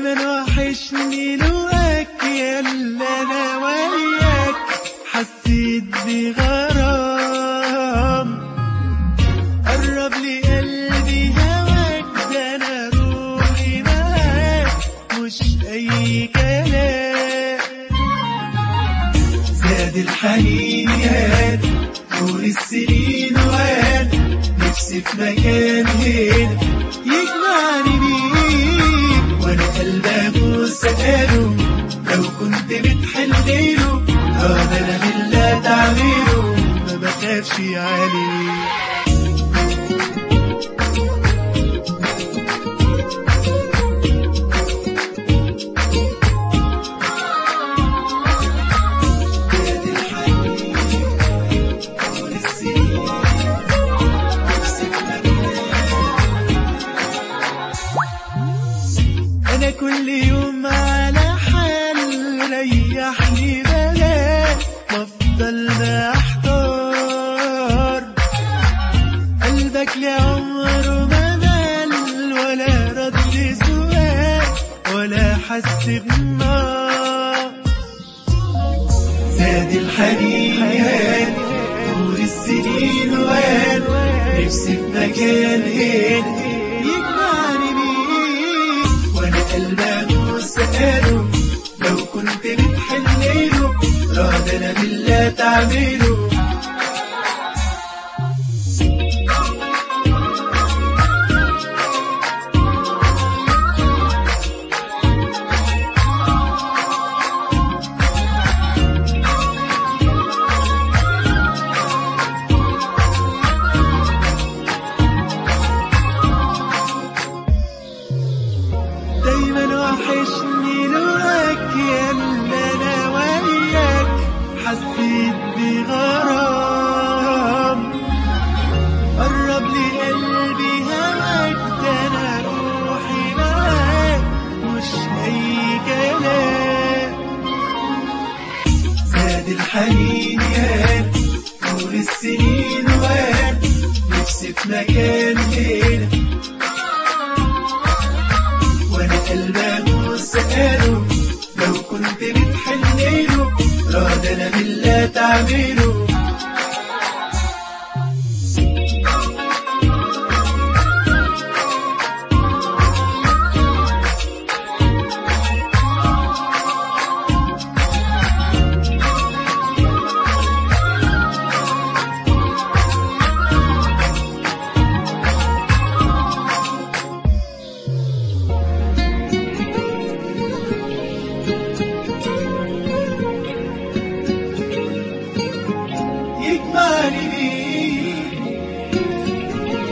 دايما وحشني لقاك يا اللي انا وياك حسيت بغرام قرب لي قلبي هواك ده انا روحي معاك مش اي كلام زاد الحنين يا طول السنين وان نفسي في مكان هنا يجمعني بيك وانا قلبي ابوس قاله لو كنت بتحلله اه ده انا بالله تعمله ما بخافش عليك زاد الحنين طول السنين نفسي في انا كل يوم على حال ريحني بلاك وافضل محتار قلبك لعمره ما مال ولا رد سؤال ولا حس بنار زاد الحنين هان طول السنين وان نفسي في مكان هنا يجمعني بيك وانا قلبي ابوس قاله لو كنت بتحلله راد انا بالله تعمله دايما وحشني لقاك يا اللي انا وياك حسيت بغرام قرب لي قلبي هواك ده انا روحي معاك مش اي كلام زاد الحنين يا طول السنين وان نفسي في مكان هنا وانا قلبي ابوس قاله لو كنت بتحنله راد انا بالله تعمله يجمعني بيك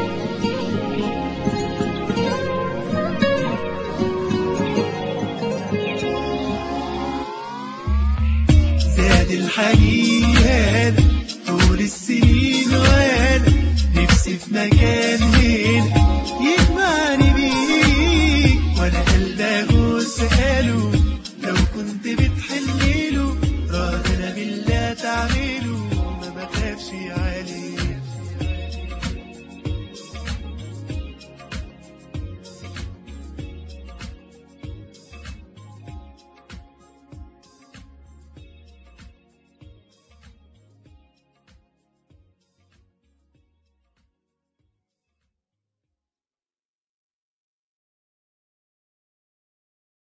زاد الحنين طول السنين وانا نفسي في مكان